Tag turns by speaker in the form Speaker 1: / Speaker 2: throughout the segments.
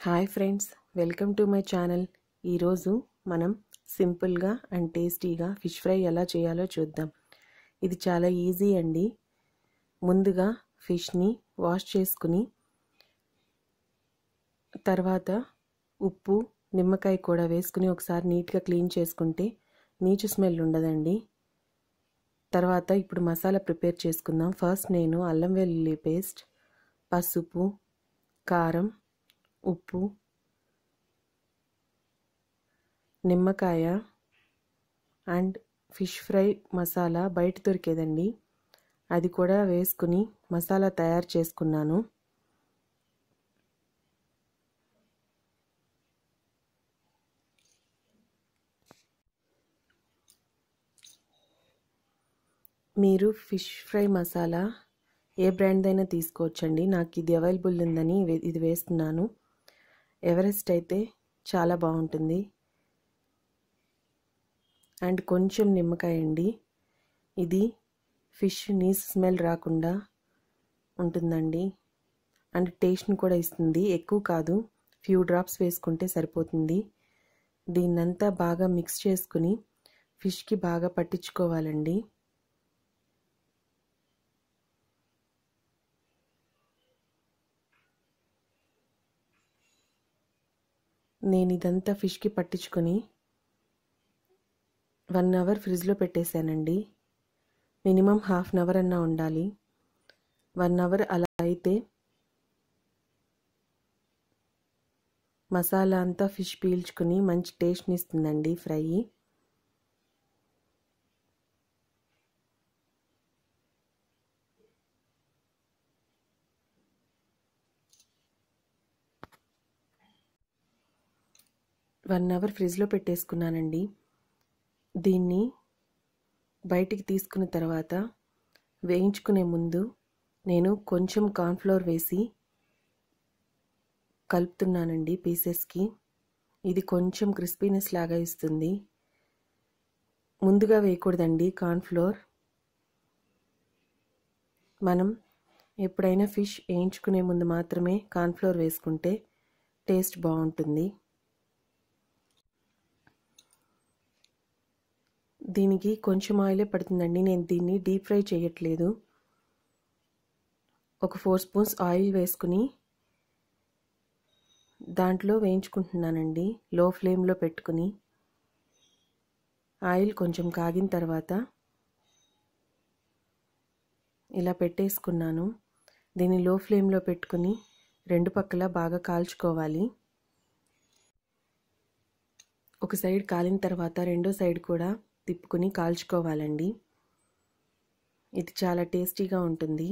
Speaker 1: hi friends welcome to my channel ఈరోజు మనం సింపుల్గా అండ్ టేస్టీగా ఫిష్ ఫ్రై ఎలా చేయాలో చూద్దాం ఇది చాలా ఈజీ అండి ముందుగా ఫిష్ని వాష్ చేసుకుని తర్వాత ఉప్పు నిమ్మకాయ కూడా వేసుకుని ఒకసారి నీట్గా క్లీన్ చేసుకుంటే నీచు స్మెల్ ఉండదండి తర్వాత ఇప్పుడు మసాలా ప్రిపేర్ చేసుకుందాం ఫస్ట్ నేను అల్లం వెల్లుల్లి పేస్ట్ పసుపు కారం ఉప్పు నిమ్మకాయ అండ్ ఫిష్ ఫ్రై మసాలా బయట దొరికేదండి అది కూడా వేసుకుని మసాలా తయారు చేసుకున్నాను మీరు ఫిష్ ఫ్రై మసాలా ఏ బ్రాండ్ అయినా తీసుకోవచ్చండి నాకు ఇది అవైలబుల్ ఉందని ఇది వేస్తున్నాను ఎవరెస్ట్ అయితే చాలా బాగుంటుంది అండ్ కొంచెం నిమ్మకాయ అండి ఇది ఫిష్ నీస్ స్మెల్ రాకుండా ఉంటుందండి అండ్ టేస్ట్ని కూడా ఇస్తుంది ఎక్కువ కాదు ఫ్యూ డ్రాప్స్ వేసుకుంటే సరిపోతుంది దీన్నంతా బాగా మిక్స్ చేసుకుని ఫిష్కి బాగా పట్టించుకోవాలండి నేను ఇదంతా ఫిష్కి పట్టించుకొని వన్ అవర్ ఫ్రిడ్జ్లో పెట్టేశానండి మినిమం హాఫ్ అన్ అవర్ అన్నా ఉండాలి వన్ అవర్ అలా అయితే మసాలా అంతా ఫిష్ పీల్చుకుని మంచి టేస్ట్ని ఇస్తుందండి ఫ్రై వన్ అవర్ ఫ్రిడ్జ్లో పెట్టేసుకున్నానండి దీన్ని బయటికి తీసుకున్న తర్వాత వేయించుకునే ముందు నేను కొంచెం కార్న్ఫ్లోర్ వేసి కలుపుతున్నానండి పీసెస్కి ఇది కొంచెం క్రిస్పీనెస్ లాగా ఇస్తుంది ముందుగా వేయకూడదండి కార్న్ఫ్లోర్ మనం ఎప్పుడైనా ఫిష్ వేయించుకునే ముందు మాత్రమే కార్న్ఫ్లోర్ వేసుకుంటే టేస్ట్ బాగుంటుంది దీనికి కొంచెం ఆయిలే పడుతుందండి నేను దీన్ని డీప్ ఫ్రై చేయట్లేదు ఒక ఫోర్ స్పూన్స్ ఆయిల్ వేసుకుని దాంట్లో వేయించుకుంటున్నానండి లో ఫ్లేమ్లో పెట్టుకుని ఆయిల్ కొంచెం కాగిన తర్వాత ఇలా పెట్టేసుకున్నాను దీన్ని లో ఫ్లేమ్లో పెట్టుకుని రెండు పక్కల బాగా కాల్చుకోవాలి ఒక సైడ్ కాలిన తర్వాత రెండో సైడ్ కూడా తిప్పుకుని కాల్చుకోవాలండి ఇది చాలా టేస్టీగా ఉంటుంది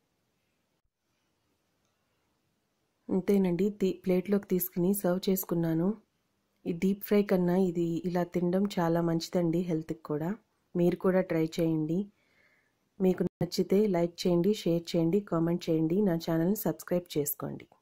Speaker 1: అంతేనండి తీ ప్లేట్లోకి తీసుకుని సర్వ్ చేసుకున్నాను ఈ డీప్ ఫ్రై కన్నా ఇది ఇలా తినడం చాలా మంచిదండి హెల్త్కి కూడా మీరు కూడా ట్రై చేయండి మీకు నచ్చితే లైక్ చేయండి షేర్ చేయండి కామెంట్ చేయండి నా ఛానల్ని సబ్స్క్రైబ్ చేసుకోండి